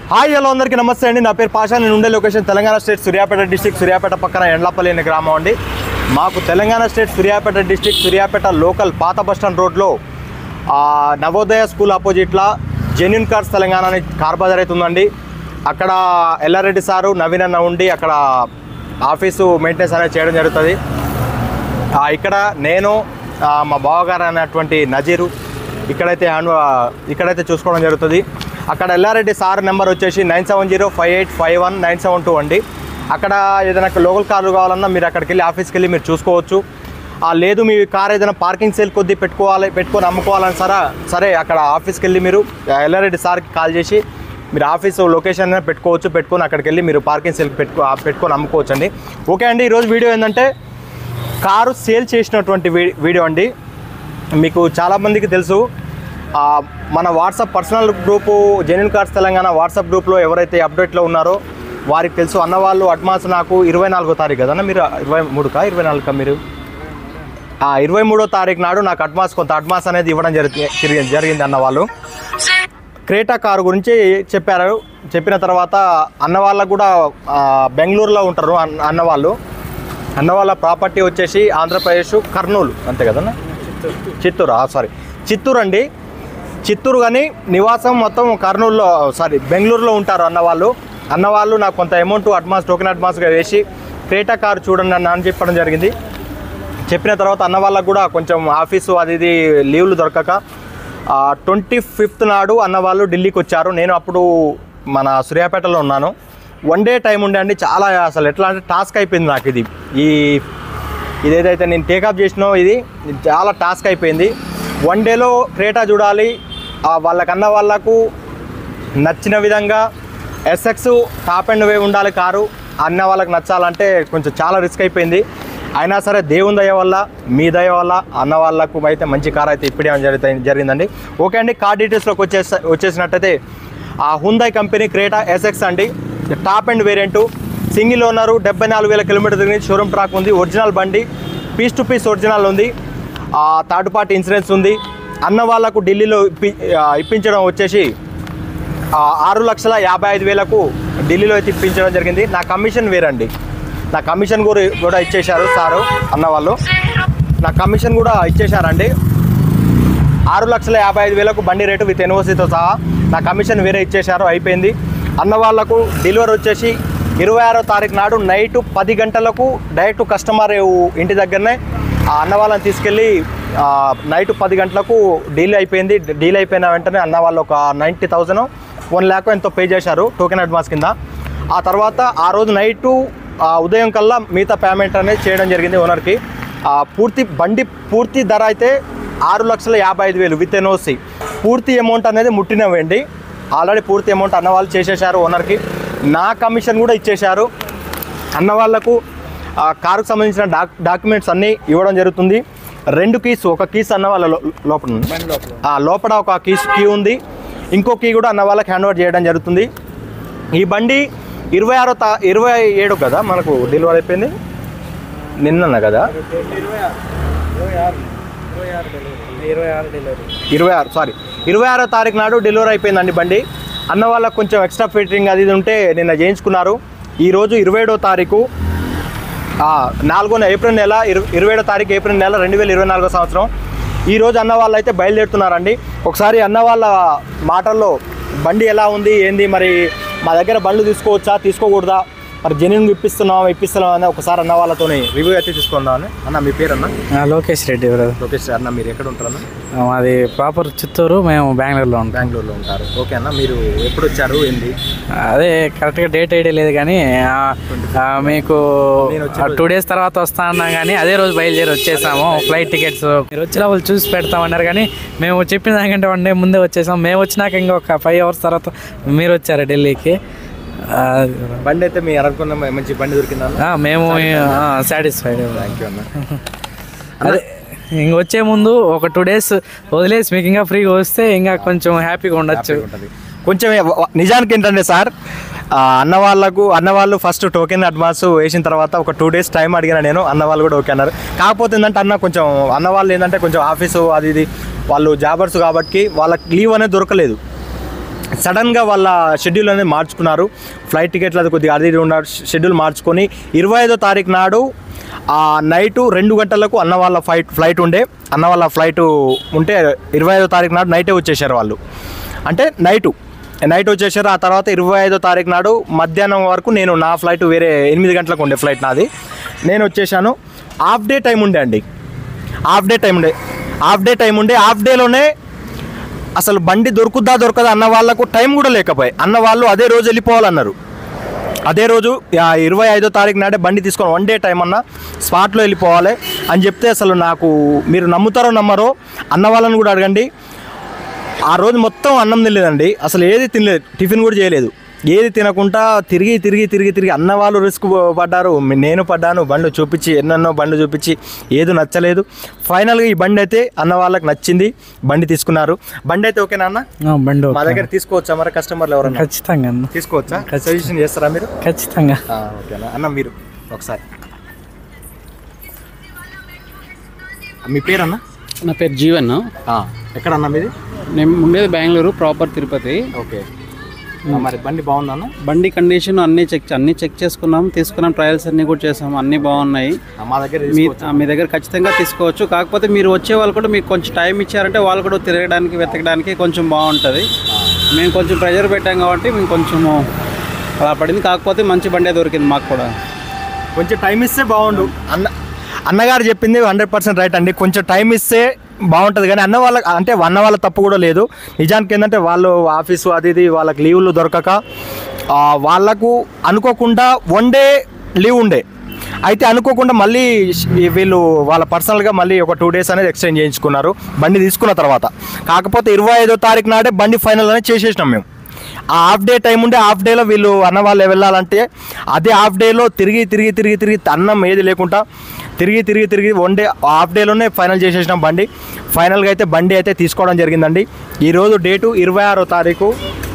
Hi hello అందరికీ నమస్తే అండి నా పేరు పాషా నేను ఉండే location Telangana state Suryapet district Suryapet పక్కన ఎండ్లపల్లి అనే గ్రామం అండి మాకు Telangana state Suryapet district Suryapet local పాత బస్టాండ్ రోడ్లో ఆ, నవోదయ స్కూల్ ఆపోజిట్లో జెన్యున్ కార్స్ తెలంగాణ అని కార్ బజార్ అవుతుందండి అక్కడ ఎల్లారెడ్డి సారు నవీన్ అన్న ఉండి అక్కడ ఆఫీసు మెయింటెనెన్స్ అనేది చేయడం జరుగుతుంది ఆ, ఇక్కడ నేను ఆ, మా బావగారు అనేటువంటి నజీరు ఇక్కడైతే హ్యాండ్ ఇక్కడైతే చూసుకోవడం జరుగుతుంది అక్కడ ఎల్లారెడ్డి సార్ నెంబర్ వచ్చేసి nine seven zero five eight five one nine seven two అండి అక్కడ ఏదైనా లోకల్ కార్లు కావాలన్నా మీరు అక్కడికి వెళ్ళి ఆఫీస్కి వెళ్ళి మీరు చూసుకోవచ్చు ఆ, లేదు మీ కార్ ఏదైనా పార్కింగ్ సేల్ కొద్దీ పెట్టుకోవాలి పెట్టుకొని అమ్ముకోవాలని సరే సరే అక్కడ ఆఫీస్కి వెళ్ళి మీరు ఆ, ఎల్లారెడ్డి సార్కి కాల్ చేసి మీరు ఆఫీస్ లొకేషన్ అయినా పెట్టుకోవచ్చు పెట్టుకొని అక్కడికి వెళ్ళి మీరు పార్కింగ్ సేల్ పెట్టుకో ఆ, పెట్టుకొని అమ్ముకోవచ్చు అండి ఓకే అండి ఈరోజు వీడియో ఏంటంటే కారు సేల్ చేసినటువంటి వీ- వీడియో అండి మీకు చాలామందికి తెలుసు ఆ, మన WhatsApp personal group genuine cars Telangana WhatsApp గ్రూప్లో ఎవరైతే అప్డేట్లో ఉన్నారో వారికి తెలుసు అన్నవాళ్ళు అడ్వాన్స్ నాకు ఇరవై నాలుగో తారీఖు కదన్నా మీరు ఇరవై మూడుకా ఇరవై నాలుగుకా మీరు ఆ ఇరవై మూడో తారీఖు నాడు నాకు అడ్వాన్స్ కొంత అడ్వాన్స్ అనేది ఇవ్వడం జరిగింది జరిగింది అన్న వాళ్ళు క్రేటా కారు గురించి చెప్పారు చెప్పిన తర్వాత అన్న వాళ్ళకు కూడా ఆ, బెంగళూరులో ఉంటారు అన్న అన్నవాళ్ళు అన్న వాళ్ళ ప్రాపర్టీ వచ్చేసి ఆంధ్రప్రదేశ్ కర్నూలు అంతే కదన్నా చిత్తూరు సారీ చిత్తూరు అండి చిత్తూరు కానీ నివాసం మొత్తం కర్నూలులో సారీ బెంగళూరులో ఉంటారు అన్నవాళ్ళు అన్నవాళ్ళు నాకు కొంత అమౌంట్ అడ్వాన్స్ టోకెన్ అడ్వాన్స్గా వేసి క్రేటా కారు చూడండి అన్న అని చెప్పడం జరిగింది చెప్పిన తర్వాత అన్న వాళ్ళకు కూడా కొంచెం ఆఫీసు అది ఇది లీవ్లు దొరకక ట్వంటీ ఫిఫ్త్ నాడు అన్న వాళ్ళు ఢిల్లీకి వచ్చారు నేను అప్పుడు మన సూర్యాపేటలో ఉన్నాను వన్ డే టైం ఉండే అండి చాలా అసలు ఎట్లా అంటే టాస్క్ అయిపోయింది నాకు ఇది ఈ ఇదేదైతే నేను టేకప్ చేసినో ఇది చాలా టాస్క్ అయిపోయింది వన్ డేలో క్రేటా చూడాలి ఆ వాళ్ళకన్న వాళ్ళకు నచ్చిన విధంగా ఎస్ఎక్స్ టాప్ అండ్ వే ఉండాలి కారు అన్న వాళ్ళకి నచ్చాలంటే కొంచెం చాలా రిస్క్ అయిపోయింది అయినా సరే దేవుని దయ వల్ల మీ దయ వల్ల అన్న వాళ్ళకు అయితే మంచి కార్ అయితే ఇప్పుడే జరుగుతాయి జరిగిందండి ఓకే అండి కార్ డీటెయిల్స్లోకి వచ్చేసి వచ్చేసినట్టయితే ఆ హుందాయ్ కంపెనీ క్రేటా ఎస్ఎక్స్ అండి top and variant single owner డెబ్బై నాలుగు వేల కిలోమీటర్ తిరిగి షోరూమ్ ట్రాక్ ఉంది ఒరిజినల్ బండి పీస్ టు పీస్ ఒరిజినల్ ఉంది ఆ థర్డ్ పార్టీ ఇన్సూరెన్స్ ఉంది అన్న వాళ్ళకు ఢిల్లీలో ఇప్పి ఆ, ఇప్పించడం వచ్చేసి ఆ, ఆరు లక్షల యాభై ఐదు వేలకు ఢిల్లీలో అయితే ఇప్పించడం జరిగింది నా కమిషన్ వేరండి నా కమిషన్ కూడా కూడా ఇచ్చేశారు సారు అన్న వాళ్ళు నా కమిషన్ కూడా ఇచ్చేశారండి ఆరు లక్షల యాభై ఐదు వేలకు బండి రేటు విత్ ఎన్ఓసీతో సహా నా కమిషన్ వేరే ఇచ్చేశారు అయిపోయింది అన్న వాళ్ళకు డెలివరీ వచ్చేసి ఇరవై ఆరో తారీఖు నాడు నైట్ పది గంటలకు డైరెక్ట్ కస్టమర్ ఇంటి దగ్గరనే ఆ అన్న వాళ్ళని తీసుకెళ్ళి ఆ, నైట్ పది గంటలకు డీల్ అయిపోయింది డీల్ అయిపోయిన వెంటనే అన్న వాళ్ళు ఒక నైంటీ థౌజండ్ వన్ ల్యాక్ ఎంతో పే చేశారు టోకెన్ అడ్వాన్స్ కింద ఆ తర్వాత ఆ రోజు నైటు ఆ ఉదయం కల్లా మిగతా పేమెంట్ అనేది చేయడం జరిగింది ఓనర్కి ఆ పూర్తి బండి పూర్తి ధర అయితే ఆరు లక్షల యాభై ఐదు వేలు విత్ ఎన్ఓసి పూర్తి అమౌంట్ అనేది ముట్టినవండి ఆల్రెడీ పూర్తి అమౌంట్ అన్న వాళ్ళు చేసేశారు ఓనర్కి నా కమిషన్ కూడా ఇచ్చేశారు అన్న వాళ్ళకు ఆ కారుకు సంబంధించిన డాక్ డాక్యుమెంట్స్ అన్నీ ఇవ్వడం జరుగుతుంది రెండు కీస్ ఒక కీస్ అన్న వాళ్ళ లో- లోపల ఉంది ఆ లోపల ఒక కీస్ కీ ఉంది ఇంకో కీ కూడా అన్న వాళ్ళకి హ్యాండ్ ఓవర్ చేయడం జరుగుతుంది ఈ బండి ఇరవై ఆరో తా ఇరవై ఏడు కదా మనకు డెలివరీ అయిపోయింది నిన్న కదా ఇరవై ఆరు డెలివరీ ఇరవై ఆరు సారీ ఇరవై ఆరో తారీఖు నాడు డెలివరీ అయిపోయిందండి బండి అన్న వాళ్ళకి కొంచెం ఎక్స్ట్రా ఫిట్టింగ్ అది ఇది ఉంటే నిన్న చేయించుకున్నారు ఈరోజు ఇరవై ఏడో తారీఖు ఆ, నాలుగో నెల ఏప్రిల్ నెల ఇరవై ఇరవై ఏడో తారీఖు ఏప్రిల్ నెల రెండు వేల ఇరవై నాలుగో సంవత్సరం ఈ రోజు అన్న వాళ్ళు అయితే బయలుదేరుతున్నారండి ఒకసారి అన్న వాళ్ళ మాటల్లో బండి ఎలా ఉంది ఏంది మరి మా దగ్గర బండ్లు తీసుకోవచ్చా తీసుకోకూడదా మరి జెన్యున్ ఇప్పిస్తున్నాం ఇప్పిస్తున్నాం అని ఒకసారి అన్న వాళ్ళతో రివ్యూ అయితే తీసుకుందామని అన్న మీ పేరు అన్న లోకేష్ రెడ్డి బ్రదర్ లోకేష్ అన్న మీరు ఎక్కడ ఉంటారన్న మాది ప్రాపర్ చిత్తూరు మేము బెంగళూరులో ఉంటాం బెంగళూరులో ఉంటారు ఓకే అన్న మీరు ఎప్పుడు వచ్చారు ఏంది అదే కరెక్ట్గా డేట్ ఐడియా లేదు కానీ ఆ, ఆ, మీకు నేను వచ్చే టూ డేస్ తర్వాత వస్తా అన్నా కానీ అదే రోజు బయలుదేరి వచ్చేసాము ఫ్లైట్ టికెట్స్ మీరు వచ్చే వాళ్ళు చూసి పెడతామన్నారు కానీ మేము చెప్పిన దానికంటే వన్ డే ముందే వచ్చేసాం మేము వచ్చినాక ఇంకొక ఫైవ్ అవర్స్ తర్వాత మీరు వచ్చారు ఢిల్లీకి ఆ, బండి అయితే మీ అనుకున్న మంచి బండి దొరికిందా ఆ, మేము సాటిస్ఫైడ్ థ్యాంక్ యూ అన్న అదే ఇంక వచ్చే ముందు ఒక టూ డేస్ వదిలేసి మీకు ఇంకా ఫ్రీగా వస్తే ఇంకా కొంచెం హ్యాపీగా ఉండొచ్చు ఉంటది. కొంచెం వ- వ- నిజానికి ఏంటంటే సార్ ఆ, అన్న వాళ్ళకు అన్న వాళ్ళు ఫస్ట్ టోకెన్ అడ్వాన్స్ వేసిన తర్వాత ఒక టూ డేస్ టైం అడిగిన నేను అన్న వాళ్ళు కూడా ఓకే అన్నారు కాకపోతే ఏంటంటే అన్న కొంచెం అన్న వాళ్ళు ఏంటంటే కొంచెం ఆఫీసు అది ఇది వాళ్ళు జాబర్స్ కాబట్టి వాళ్ళకి లీవ్ అనేది దొరకలేదు సడన్గా వాళ్ళ షెడ్యూల్ అనేది మార్చుకున్నారు ఫ్లైట్ టికెట్లు అది కొద్దిగా అది ఇది ఉన్న షెడ్యూల్ మార్చుకొని ఇరవై ఐదో తారీఖు నాడు ఆ నైటు రెండు గంటలకు అన్న వాళ్ళ ఫ్లైట్ ఫ్లైట్ ఉండే అన్న వాళ్ళ ఫ్లైట్ ఉంటే ఇరవై ఐదో తారీఖు నాడు నైటే వచ్చేసారు వాళ్ళు అంటే నైటు నైట్ వచ్చేసారు ఆ తర్వాత ఇరవై ఐదో తారీఖు నాడు మధ్యాహ్నం వరకు నేను నా ఫ్లైట్ వేరే ఎనిమిది గంటలకు ఉండే ఫ్లైట్ నాది నేను వచ్చేసాను హాఫ్ డే టైం ఉండే అండి హాఫ్ డే టైం ఉండే హాఫ్ డే టైం ఉండే హాఫ్ డేలోనే అసలు బండి దొరుకుద్దా దొరకదా అన్న వాళ్ళకు టైం కూడా లేకపోయి అన్న వాళ్ళు అదే రోజు వెళ్ళిపోవాలన్నారు అదే రోజు ఆ ఇరవై ఐదో తారీఖు నాడే బండి తీసుకొని వన్ డే టైం అన్న స్పాట్లో వెళ్ళిపోవాలి అని చెప్తే అసలు నాకు మీరు నమ్ముతారో నమ్మరో అన్న వాళ్ళని కూడా అడగండి ఆ రోజు మొత్తం అన్నం తినలేదండి అసలు ఏది తినలేదు టిఫిన్ కూడా చేయలేదు ఏది తినకుండా తిరిగి తిరిగి తిరిగి తిరిగి అన్న వాళ్ళు రిస్క్ పడ్డారు నేను పడ్డాను బండ్లు చూపించి ఎన్నెన్నో బండ్లు చూపించి ఏది నచ్చలేదు ఫైనల్గా ఈ బండి అయితే అన్న వాళ్ళకి నచ్చింది బండి తీసుకున్నారు బండి అయితే ఓకేనా అన్న ఆ, బండి మా ఓకే. దగ్గర తీసుకోవచ్చా మరి కస్టమర్లు ఎవరన్నా ఖచ్చితంగా అన్న తీసుకోవచ్చా సజెషన్ చేస్తారా మీరు ఖచ్చితంగా ఆ, ఓకేనా అన్న మీరు ఒకసారి మీ పేరు అన్న నా పేరు జీవన్ ఆ, ఎక్కడన్నా మీది నేను ఉండేది బెంగళూరు ప్రాపర్ తిరుపతి ఓకే ఆ, మరి బండి బాగుందన్న బండి కండిషన్ అన్నీ చెక్ అన్నీ చెక్ చేసుకున్నాం తీసుకున్నాం ట్రయల్స్ అన్నీ కూడా చేసాం అన్నీ బాగున్నాయి ఆ, మా దగ్గర మీ తీసుకోవచ్చా? ఆ, మీ దగ్గర ఖచ్చితంగా తీసుకోవచ్చు కాకపోతే మీరు వచ్చే వాళ్ళు కూడా మీకు కొంచెం టైం ఇచ్చారంటే వాళ్ళు కూడా తిరగడానికి వెతకడానికి కొంచెం బాగుంటుంది మేము కొంచెం ప్రెజర్ పెట్టాం కాబట్టి మేము కొంచెము అలా పడింది కాకపోతే మంచి బండే దొరికింది మాకు కూడా కొంచెం టైం ఇస్తే బాగుండు అన్న అన్నగారు చెప్పింది హండ్రెడ్ పర్సెంట్ రైట్ అండి కొంచెం టైం ఇస్తే బాగుంటుంది కానీ అన్న వాళ్ళ అంటే అన్న వాళ్ళ తప్పు కూడా లేదు నిజానికి ఏంటంటే వాళ్ళు ఆఫీసు అది ఇది వాళ్ళకి లీవ్లు దొరకక ఆ, వాళ్ళకు అనుకోకుండా వన్ డే లీవ్ ఉండే అయితే అనుకోకుండా మళ్ళీ ఈ వీళ్ళు వాళ్ళ పర్సనల్గా మళ్ళీ ఒక టూ డేస్ అనేది ఎక్స్చేంజ్ చేయించుకున్నారు బండి తీసుకున్న తర్వాత కాకపోతే ఇరవై ఐదో తారీఖు నాడే బండి ఫైనల్ అనేది చేసేసినాం మేము ఆ హాఫ్ డే టైం ఉంటే హాఫ్ డేలో వీళ్ళు అన్న వాళ్ళు వెళ్ళాలంటే అదే హాఫ్ డేలో తిరిగి తిరిగి తిరిగి తిరిగి అన్నం ఏది లేకుండా తిరిగి తిరిగి తిరిగి వన్ డే హాఫ్ డేలోనే ఫైనల్ చేసేసినాం బండి ఫైనల్గా అయితే బండి అయితే తీసుకోవడం జరిగిందండి ఈరోజు డేటు ఇరవై ఆరో తారీఖు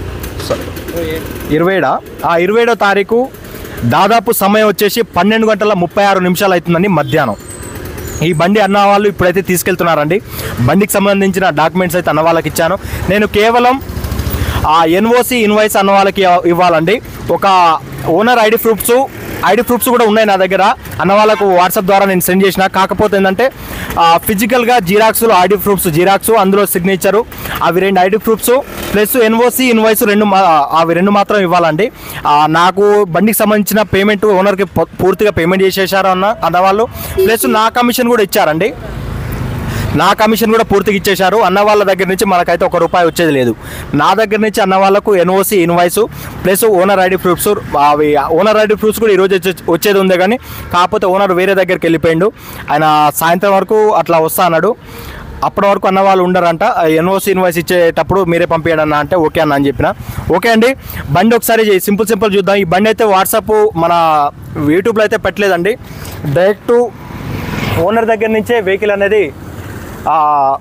ఇరవైడా ఆ ఇరవైడో తారీఖు దాదాపు సమయం వచ్చేసి పన్నెండు గంటల ముప్పై ఆరు నిమిషాలు అవుతుందండి మధ్యాహ్నం ఈ బండి అన్న వాళ్ళు ఇప్పుడైతే తీసుకెళ్తున్నారండి బండికి సంబంధించిన డాక్యుమెంట్స్ అయితే అన్న వాళ్ళకి ఇచ్చాను నేను కేవలం ఆ ఎన్ఓసి ఇన్వాయిస్ అన్న వాళ్ళకి ఇవ్వాలండి ఒక owner ID proofs ID proofs కూడా ఉన్నాయి నా దగ్గర అన్న వాళ్ళకు వాట్సాప్ ద్వారా నేను సెండ్ చేసిన కాకపోతే ఏంటంటే ఫిజికల్గా జిరాక్స్లో ఐడి ప్రూఫ్స్ జిరాక్స్ అందులో సిగ్నేచరు అవి రెండు ID proofs plus NOC invoice రెండు మా- అవి రెండు మాత్రం ఇవ్వాలండి ఆ, నాకు బండికి సంబంధించిన పేమెంట్ ఓనర్కి ప- పూర్తిగా పేమెంట్ చేసేసారు అన్న అన్న వాళ్ళు ప్లస్ నా కమిషన్ కూడా ఇచ్చారండి నా కమిషన్ కూడా పూర్తిగా ఇచ్చేశారు అన్న వాళ్ళ దగ్గర నుంచి మనకైతే ఒక రూపాయి వచ్చేది లేదు నా దగ్గర నుంచి అన్న వాళ్ళకు NOC invoice plus owner ID proofs అవి ఓనర్ ఐడి ప్రూఫ్స్ కూడా ఈరోజు వచ్చే- వచ్చేది ఉంది కానీ కాకపోతే ఓనర్ వేరే దగ్గరికి వెళ్ళిపోయిండు ఆయన సాయంత్రం వరకు అట్లా వస్తా అన్నాడు అప్పటి వరకు అన్న వాళ్ళు ఉండరంట ఎన్ఓసి ఇన్వాయిస్ ఇచ్చేటప్పుడు మీరే పంపించండి అన్న అంటే ఓకే అన్న అని చెప్పిన ఓకే అండి బండి ఒకసారి సింపుల్ సింపుల్ చూద్దాం ఈ బండి అయితే వాట్సాప్ మన యూట్యూబ్లో అయితే పెట్టలేదండి డైరెక్ట్ ఓనర్ దగ్గర నుంచే వెహికల్ అనేది ఆ,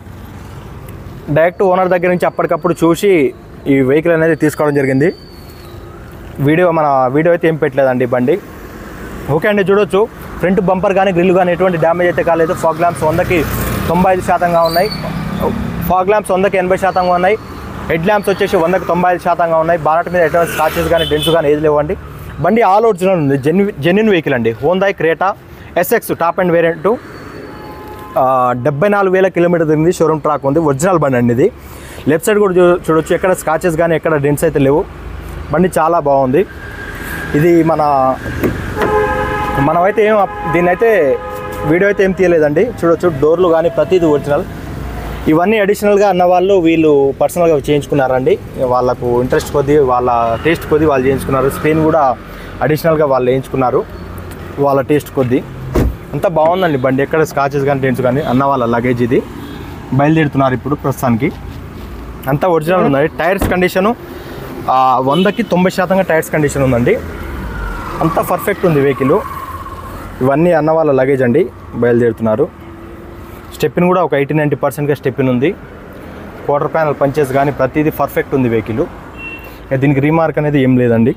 డైరెక్ట్ ఓనర్ దగ్గర నుంచి అప్పటికప్పుడు చూసి ఈ వెహికల్ అనేది తీసుకోవడం జరిగింది వీడియో మన వీడియో అయితే ఏం పెట్టలేదండి బండి ఓకే అండి చూడొచ్చు ఫ్రంట్ బంపర్ కానీ గ్రిల్ కానీ ఎటువంటి డ్యామేజ్ అయితే కాలేదు ఫాగ్ ల్యాంప్స్ వందకి తొంభై ఐదు శాతంగా ఉన్నాయి ఫాగ్ ల్యాంప్స్ వందకి ఎనభై శాతంగా ఉన్నాయి హెడ్ ల్యాంప్స్ వచ్చేసి వందకి తొంభై ఐదు శాతంగా ఉన్నాయి బానట్ మీద ఎటువంటి స్కాచెస్ కానీ డెంట్స్ కానీ ఏది లేవండి బండి ఆల్ ఒరిజినల్ ఉంది జెన్యు జెన్యున్ వెహికల్ అండి Hyundai Creta SX top and variant డెబ్బై నాలుగు వేల కిలోమీటర్ తిరిగింది షోరూమ్ ట్రాక్ ఉంది ఒరిజినల్ బండి అండి ఇది లెఫ్ట్ సైడ్ కూడా చూ- చూడొచ్చు ఎక్కడ స్కాచెస్ కానీ ఎక్కడ డెంట్స్ అయితే లేవు బండి చాలా బాగుంది ఇది మన మనమైతే ఏం అప్- దీన్ని అయితే వీడియో అయితే ఏం తీయలేదండి చూడొచ్చు డోర్లు కానీ ప్రతిదీ ఒరిజినల్ ఇవన్నీ అడిషనల్గా అన్న వాళ్ళు వీళ్ళు పర్సనల్గా చేయించుకున్నారండి వాళ్ళకు ఇంట్రెస్ట్ కొద్దీ వాళ్ళ టేస్ట్ కొద్దీ వాళ్ళు చేయించుకున్నారు స్క్రీన్ కూడా అడిషనల్గా వాళ్ళు వేయించుకున్నారు వాళ్ళ టేస్ట్ కొద్దీ అంతా బాగుందండి బండి ఎక్కడ స్కాచెస్ కానీ డెంట్స్ కానీ అన్న వాళ్ళ లగేజ్ ఇది బయలుదేరుతున్నారు ఇప్పుడు ప్రస్తుతానికి అంతా ఒరిజినల్ ఉందండి టైర్స్ కండిషను ఆ, వందకి తొంభై శాతంగా టైర్స్ కండిషన్ ఉందండి అంతా పర్ఫెక్ట్ ఉంది వెహికల్ ఇవన్నీ అన్న వాళ్ళ లగేజ్ అండి బయలుదేరుతున్నారు స్టెప్పిన్ కూడా ఒక ఎయిటీ నైంటీ పర్సెంట్గా స్టెప్పిన్ ఉంది క్వార్టర్ ప్యానల్ పంచెస్ కానీ ప్రతిదీ పర్ఫెక్ట్ ఉంది వెహికల్ ఇక దీనికి రీమార్క్ అనేది ఏం లేదండి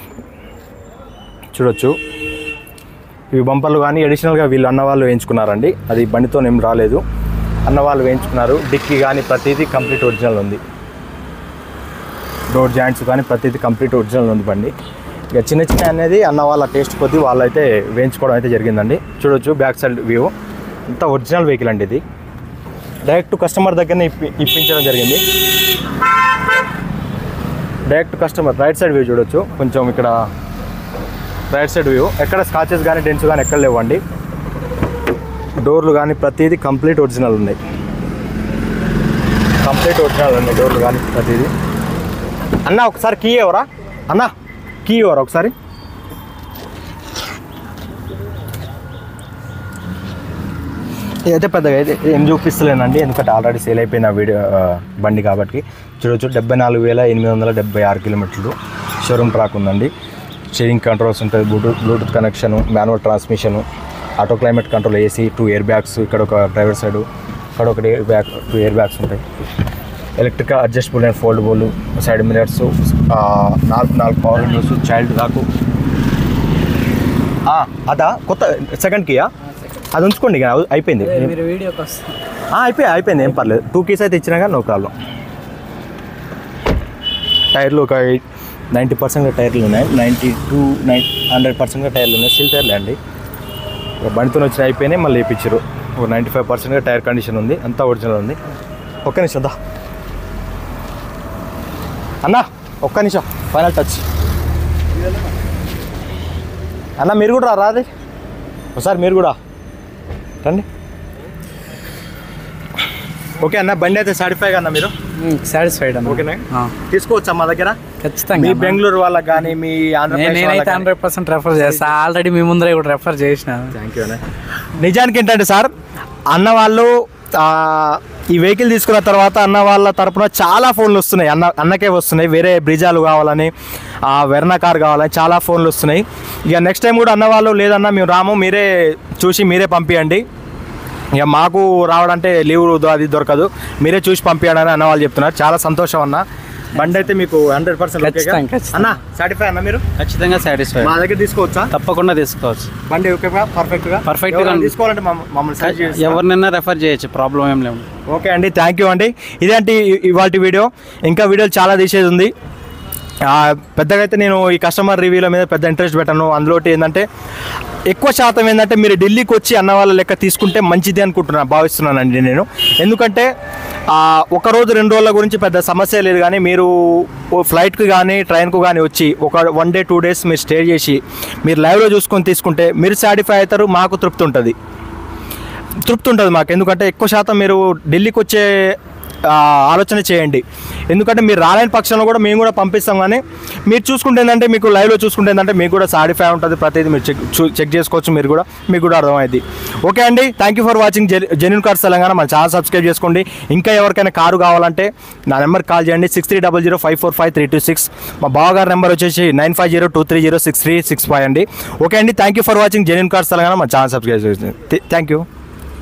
చూడొచ్చు ఇవి బంపర్లు కానీ అడిషనల్గా వీళ్ళు అన్న వాళ్ళు వేయించుకున్నారండి అది బండితో ఏం రాలేదు అన్న వాళ్ళు వేయించుకున్నారు డిక్కీ కానీ ప్రతిదీ కంప్లీట్ ఒరిజినల్ ఉంది డోర్ జాయింట్స్ కానీ ప్రతిదీ కంప్లీట్ ఒరిజినల్ ఉంది బండి ఇక చిన్న చిన్న అనేది అన్న వాళ్ళ టేస్ట్ కొద్దీ వాళ్ళైతే వేయించుకోవడం అయితే జరిగిందండి చూడొచ్చు బ్యాక్ సైడ్ వ్యూ అంతా ఒరిజినల్ వెహికల్ అండి ఇది డైరెక్ట్ కస్టమర్ దగ్గరనే ఇప్పి ఇప్పించడం జరిగింది direct customer right side view చూడొచ్చు కొంచెం ఇక్కడ రైట్ సైడ్ వ్యూ ఎక్కడ స్కాచెస్ కానీ డెన్స్ కానీ ఎక్కడ లేవండి డోర్లు కానీ ప్రతిదీ కంప్లీట్ ఒరిజినల్ ఉన్నాయి కంప్లీట్ ఒరిజినల్ ఉన్నాయి డోర్లు కానీ ప్రతిదీ అన్న ఒకసారి కీ ఎవరా అన్న కీ ఎవరా ఒకసారి ఇదైతే పెద్దగా అయితే ఏం చూపిస్తలేనండి ఎందుకంటే ఆల్రెడీ సేల్ అయిపోయిన వీడియో ఆ, బండి కాబట్టి చూడొచ్చు డెబ్బై నాలుగు వేల ఎనిమిది వందల డెబ్బై ఆరు కిలోమీటర్లు షోరూమ్ ట్రాక్ ఉందండి స్టీరింగ్ కంట్రోల్స్ ఉంటుంది Bluetooth Bluetooth connection manual transmission auto climate control AC two air bags ఇక్కడ ఒక డ్రైవర్ సైడ్ ఇక్కడ ఒకటి air bag two air bags ఉంటాయి electrical adjustable and foldable side mirrors నాలుగు నాలుగు పవర్ విండోస్ చైల్డ్ దాకు ఆ, అదా కొత్త సెకండ్ కియా అది ఉంచుకోండి ఇక అవు- అయిపోయింది మీరు వీడియోకి వస్తారు ఆ, అయిపోయి అయిపోయింది ఏం పర్లేదు టూ కీస్ అయితే ఇచ్చినా కానీ నో ప్రాబ్లం టైర్లు ఒక నైంటీ పర్సెంట్గా టైర్లు ఉన్నాయి నైంటీ టూ నైన్ హండ్రెడ్ పర్సెంట్గా టైర్లు ఉన్నాయి స్టీల్ టైర్లే అండి ఇక బండితో వచ్చిన అయిపోయినాయి మళ్ళీ వేయించారు ఒక నైంటీ ఫైవ్ పర్సెంట్గా టైర్ కండిషన్ ఉంది అంతా ఒరిజినల్ ఉంది ఒక్క నిమిషం దా అన్న ఒక్క నిమిషం ఫైనల్ టచ్ అన్న మీరు కూడా రా రాది ఒకసారి మీరు కూడా రండి ఓకే అన్న బండి అయితే సాటిస్ఫై అన్న మీరు సాటిస్ఫైడ్ అన్న ఓకేనా ఆ, తీసుకోవచ్చా మా దగ్గర ఖచ్చితంగా మీ అన్న. బెంగళూరు వాళ్ళకి కానీ మీ నేను- ఆంధ్రప్రదేశ్ నేనైతే హండ్రెడ్ పర్సెంట్ రెఫర్ చేస్తా ఆల్రెడీ మీ ముందరే కూడా రెఫర్ చేసిన థ్యాంక్ యూ అన్న నిజానికి ఏంటంటే సార్ అన్న వాళ్ళు ఆ, ఈ వెహికల్ తీసుకున్న తర్వాత అన్న వాళ్ళ తరపున చాలా ఫోన్లు వస్తున్నాయి అన్న అన్నకే వస్తున్నాయి వేరే బ్రిజాలు కావాలని ఆ, వెర్నా కార్ కావాలని చాలా ఫోన్లు వస్తున్నాయి ఇక నెక్స్ట్ టైం కూడా అన్న వాళ్ళు లేదన్నా మేము రాము మీరే చూసి మీరే పంపించండి ఇక మాకు రావడంటే లీవ్ అది దొరకదు మీరే చూసి పంపించండి అన్న వాళ్ళు చెప్తున్నారు చాలా సంతోషం అన్న బండి అయితే మీకు హండ్రెడ్ పర్సెంట్ ఖచ్చితంగా, ఖచ్చితంగా. అన్న సాటిస్ఫై అన్న మీరు ఖచ్చితంగా సాటిస్ఫై మా దగ్గర తీసుకోవచ్చా తప్పకుండా తీసుకోవచ్చు బండి ఓకేగా పర్ఫెక్ట్గా Perfect గా ఉంది. తీసుకోవాలంటే మమ్మ- మమ్మల్ని సెర్చ్ చేసి ఎవరినైనా రెఫర్ చేయొచ్చు ప్రాబ్లం ఏం లేవు ఓకే అండి థ్యాంక్ యూ అండి ఇదేంటి ఇవాళ వీడియో ఇంకా వీడియోలు చాలా తీసేది ఉంది ఆ, పెద్దగా అయితే నేను ఈ కస్టమర్ రివ్యూల మీద పెద్ద ఇంట్రెస్ట్ పెట్టాను అందులో ఏంటంటే ఎక్కువ శాతం ఏంటంటే మీరు ఢిల్లీకి వచ్చి అన్న వాళ్ళ లెక్క తీసుకుంటే మంచిది అనుకుంటున్నా భావిస్తున్నానండి నేను ఎందుకంటే ఆ, ఒక రోజు రెండు రోజుల గురించి పెద్ద సమస్య లేదు కానీ మీరు ఓ ఫ్లైట్కి కానీ ట్రైన్కు కానీ వచ్చి ఒక వన్ డే టూ డేస్ మీరు స్టే చేసి మీరు లైవ్లో చూసుకొని తీసుకుంటే మీరు సాటిస్ఫై అవుతారు మాకు తృప్తి ఉంటుంది తృప్తి ఉంటుంది మాకు ఎందుకంటే ఎక్కువ శాతం మీరు ఢిల్లీకి వచ్చే ఆ, ఆలోచన చేయండి ఎందుకంటే మీరు రాలేని పక్షంలో కూడా మేము కూడా పంపిస్తాం కానీ మీరు చూసుకుంటే ఏంటంటే మీకు లైవ్లో చూసుకుంటే ఏంటంటే మీకు కూడా సాటిస్ఫై ఉంటుంది ప్రతిదీ మీరు చెక్ చూ- చెక్ చేసుకోవచ్చు మీరు కూడా మీకు కూడా అర్థమైంది ఓకే అండి thank you for watching genuine cars Telangana మన ఛానల్ సబ్స్క్రైబ్ చేసుకోండి ఇంకా ఎవరికైనా కారు కావాలంటే నా నెంబర్ కాల్ చేయండి six three double zero five four five three two six మా బావగారి నెంబర్ వచ్చేసి nine five zero two three zero six three six five అండి ఓకే అండి thank you for watching genuine cars Telangana మన channel subscribe చేయండి thank you